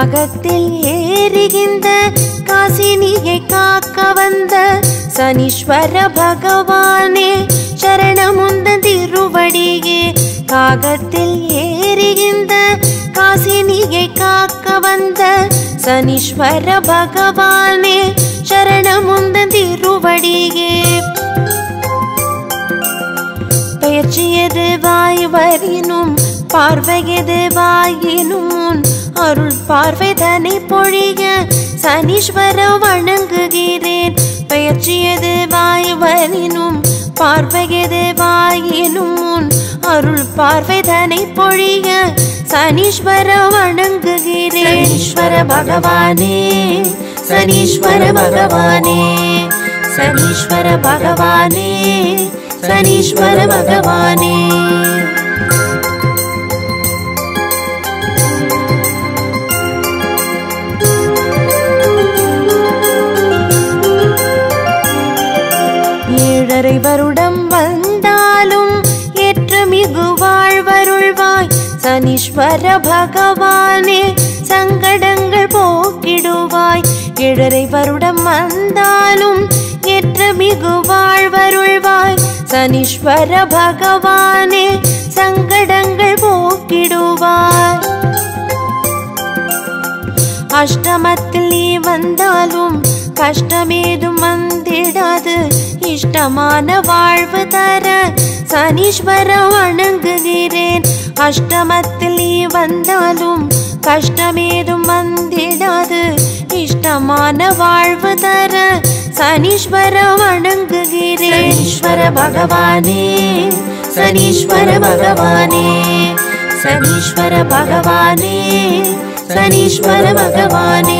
காகத்தில் ஏறுகின்ற காசினியை காக்க வந்த சனீஸ்வர பகவானே சரணமுந்த திருவடியே காகத்தில் ஏறுகின்ற காசினியை காக்க வந்த சனீஸ்வர பகவானே சரணமுந்த திருவடியே பெயர்ச்சியது வாய் வரினும் பார்வையது வாயினும் உன் அருள் பார்வைதனை பொழிய சனீஸ்வர வணங்குகிறேன் பெயர்ச்சியது வாய் வரினும் பார்வையது வாயினும் உன் அருள் பார்வைதனை பொழிய சனீஸ்வர வணங்குகிறேன் ஈஸ்வர பகவானே சனீஸ்வர பகவானே சனீஸ்வர பகவானே சனீஸ்வர பகவானே ஏழரை வருடம் வந்தாலும் ஏற்ற மிகு வாழ்வருள்வாய் சனீஸ்வர பகவானே சங்கடங்கள் போக்கிடுவாய் ஏழரை வருடம் வந்தாலும் ஏற்ற மிகு வாழ்வருள்வாய் சனீஸ்வர பகவானே சங்கடங்கள் போக்கிடுவாய் அஷ்டமத்தில் நீ வந்தாலும் கஷ்டமேதும் வந்திடாது இஷ்டமான வாழ்வு தர சனீஸ்வர வணங்குகிறேன் அஷ்டமத்தில் நீ வந்தாலும் கஷ்டமேதும் வந்திடாது இஷ்டமான வாழ்வு தர சனீஸ்வர வணங்குகிறேன் ஈஸ்வர பகவானே சனீஸ்வர பகவானே சனீஸ்வர பகவானே சனீஸ்வர பகவானே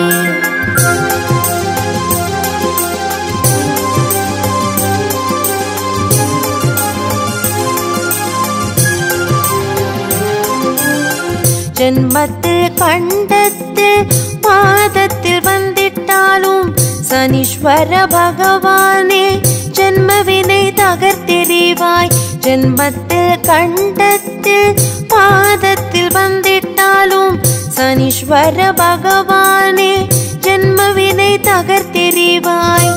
ஜென்மத்தில் கண்டத்தில் பாதத்தில் வந்திட்டாலும் சனீஸ்வர பகவானே ஜென்மவினை தகர்த்தெறிவாய் ஜென்மத்தில் கண்டத்தில் பாதத்தில் வந்திட்டாலும் சனீஸ்வர பகவானே ஜென்மவினை தகர்த்தெறிவாய்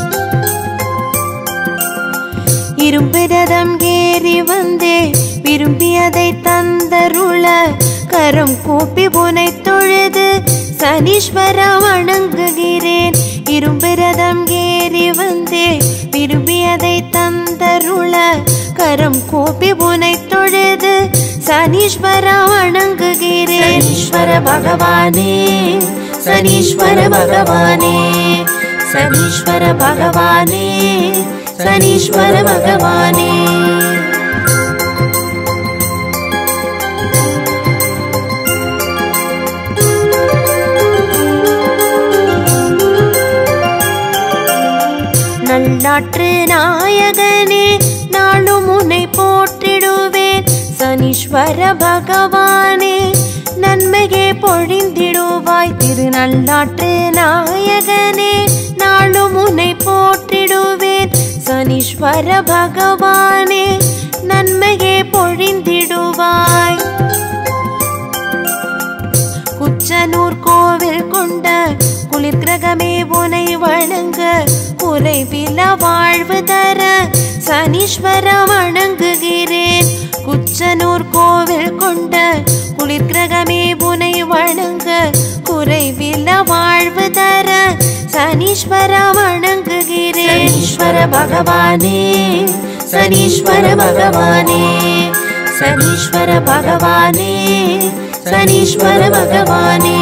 இரும்பு ரதம் ஏறி வந்தே விரும்பியதை தந்தருள கரம் கூப்பி புனை தொழுது சனீஸ்வர வணங்குகிறேன் இரும்பு ரதம் ஏறி வந்தே விரும்பியதை தந்தருள கரம் கூப்பி புனை தொழுது சனீஸ்வர வணங்குகிறேன் ஈஸ்வர பகவானே சனீஸ்வர பகவானே சனீஸ்வர பகவானே சனீஸ்வர பகவானே நல்லாற்று நாயகனே நாளும் உன்னை போற்றிடுவேன் சனீஸ்வர பகவானே நன்மையே பொழிந்திடுவாய் திரு நல்லாற்று நாயகனே நாளும் உன்னை போற்றிடுவேன் சனீஸ்வர பகவானே நன்மையே பொழிந்திடுவாய் குச்சனூர் கோவில் கொண்ட குளிர் கிரகமே உனை வணங்க குறைவில வாழ்வு தர சனீஸ்வர வணங்குகிறேன் குச்சனூர் கோவில் கொண்ட குளிர் கிரகமே உனை வணங்க குறைவில வாழ்வு தர சனீஸ்வர வணங்குகிறேன் ஈஸ்வர பகவானே சனீஸ்வர பகவானே சனீஸ்வர பகவானே சனீஸ்வர பகவானே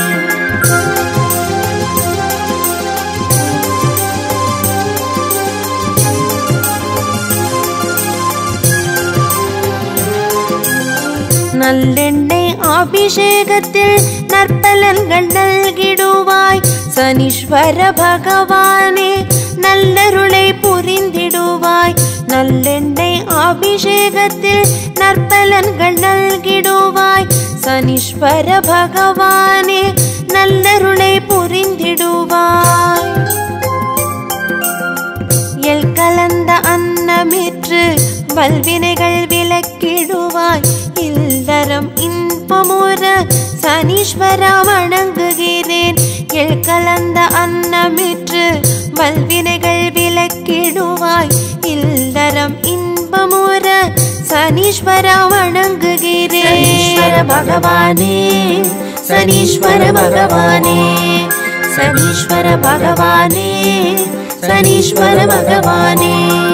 நல்லெண்ணெய் அபிஷேகத்தில் நற்பலன்கள் நல்கிடுவாய் சனீஸ்வர பகவானே நல்லருளை புரிந்திடுவாய் நல்லெண்ணெய் அபிஷேகத்தில் நற்பலன்கள் நல்கிடுவாய் சனீஸ்வர பகவானே நல்லருளை புரிந்திடுவாய் எல் கலந்த அன்னமிற்று வல்வினைகள் விலக்கிடுவாய் இல்லறம் இன்ப இன்பமுற சனீஸ்வரா வணங்குகிறேன் எள் கலந்த அன்னமிற்று வல்வினைகள் விலக்கிடுவாய் இல்லறம் இன்பமுற சனீஸ்வரா வணங்குகிறேன் சனீஸ்வர பகவானே சனீஸ்வர பகவானே சனீஸ்வர பகவானே சனீஸ்வர பகவானே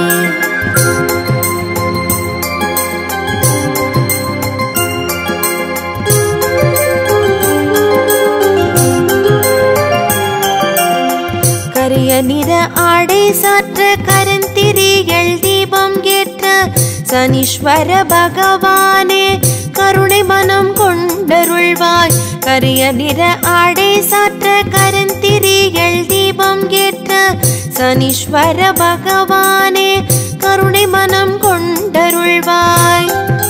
கரிய நிற ஆடை சாற்ற கரந்திரிகள் தீபம் ஏற்ற சனீஸ்வர பகவானே கருணை மனம் கொண்டருள்வாய் கரிய நிற ஆடை சாற்ற கரந்திரிகள் தீபம் ஏற்ற சனீஸ்வர பகவானே கருணை மனம் கொண்டருள்வாய்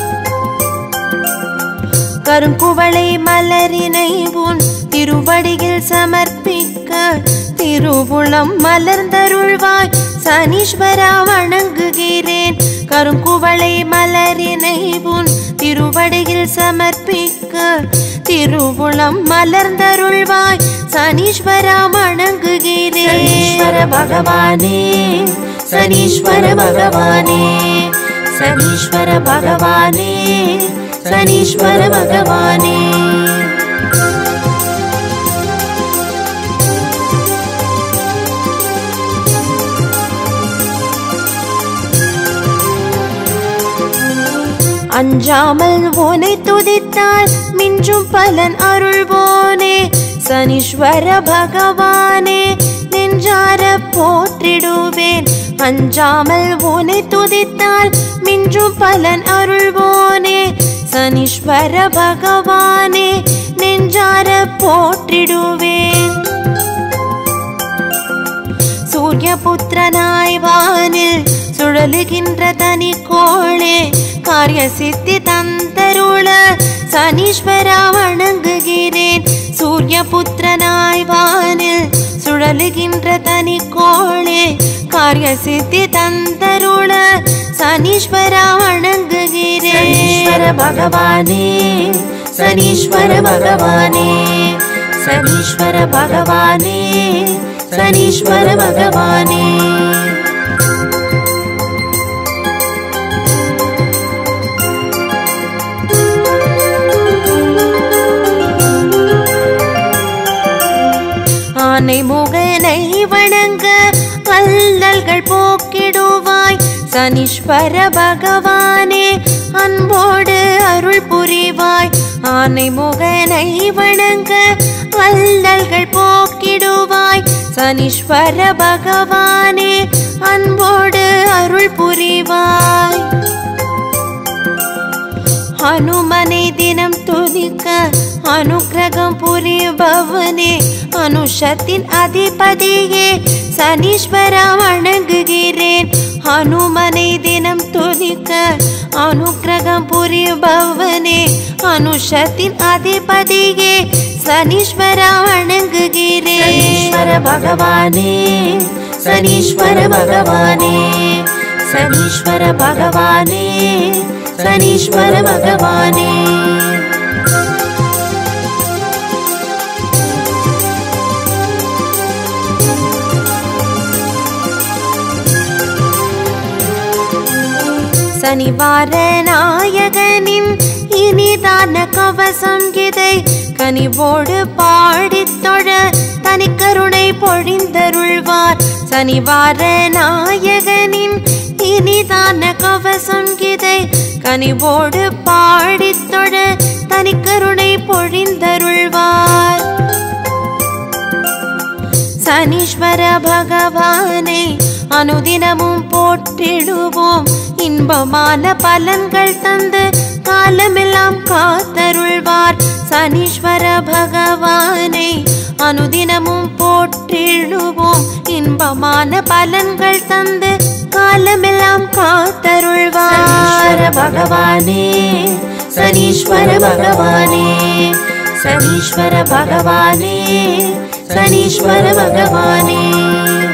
கருங்குவளை மலரினை உன் திருவடியில் சமர்ப்பிக்க திருவுளம் மலர்ந்தருள்வாய் சனீஸ்வரா வணங்குகிறேன் கருங்குவளை மலரினை உன் திருவடியில் சமர்ப்பிக்க திருவுளம் மலர்ந்தருள்வாய் சனீஸ்வரா வணங்குகிறேன் சனீஸ்வர பகவானே சனீஸ்வர பகவானே சனீஸ்வர பகவானே சனீஸ்வர பகவானே அஞ்சாமல் உனை துதித்தால் மிஞ்சும் பலன் அருள்வோனே சனீஸ்வர பகவானே நெஞ்சார போற்றிடுவேன் அஞ்சாமல் உனை துதித்தால் மிஞ்சும் பலன் அருள்வோனே சனீஸ்வர பகவானே நெஞ்சார போற்றிடுவேன் சூரிய புத்திரனாய் வானில் சுழலுகின்ற தனி கோளே காரிய சித்தி தந்தருள சனீஸ்வரா வணங்குகிறேன் சூரிய புத்திரனாய் வானில் சுழலுகின்ற தனி கோளே காரிய சித்தி தந்தருள சனீஸ்வரா வணங்குகிறேன் சனீஸ்வர பகவானே சனீஸ்வர பகவானே சனீஸ்வர பகவானே சனீஸ்வர பகவானே ஆனை முகனை வணங்க அல்லல்கள் போக்கிடுவாய் சனீஸ்வர பகவானே அன்போடு அருள் புரிவாய் ஆனை முகனை வணங்க அல்லல்கள் போக்கிடுவாய் சனீஸ்வர பகவானே அன்போடு அருள் புரிவாய் ஹனுமனை தினம் துதிக்க அனுக்கிரகம் புரிபவனே அனுஷத்தின் அதிபதியே சனீஸ்வரா வணங்குகிறேன் ஹனுமனை தினம் துதிக்க அனுக்கிரகம் புரிபவனே அனுஷத்தின் அதிபதியே சனீஸ்வரா வணங்குகிறேன் சனீஸ்வர பகவானே சனீஸ்வர பகவானே சனீஸ்வர பகவானே சனீஸ்வர பகவானே சனிவார நாயகனின் இனிதான கவசம் இதை கனிவோடு பாடித் தொழ தனிக்கருணை பொழிந்தருள்வார் சனிவார நாயகனின் இனிதான கவசம் இதை கனிவோடு பாடித் தொழ தனிக்கருணை பொழிந்தருள்வார் சனீஸ்வர பகவானை அனுதினமும் போற்றிடுவோம் இன்பமான பலன்கள் தந்து காலமெல்லாம் காத்தருள்வார் சனீஸ்வர பகவானை அனுதினமும் போற்றிடுவோம் இன்பமான பலன்கள் தந்து காலமெல்லாம் காத்தருள்வார் சனீஸ்வர பகவானே சனீஸ்வர பகவானே சனீஸ்வர பகவானே சனீஸ்வர பகவானே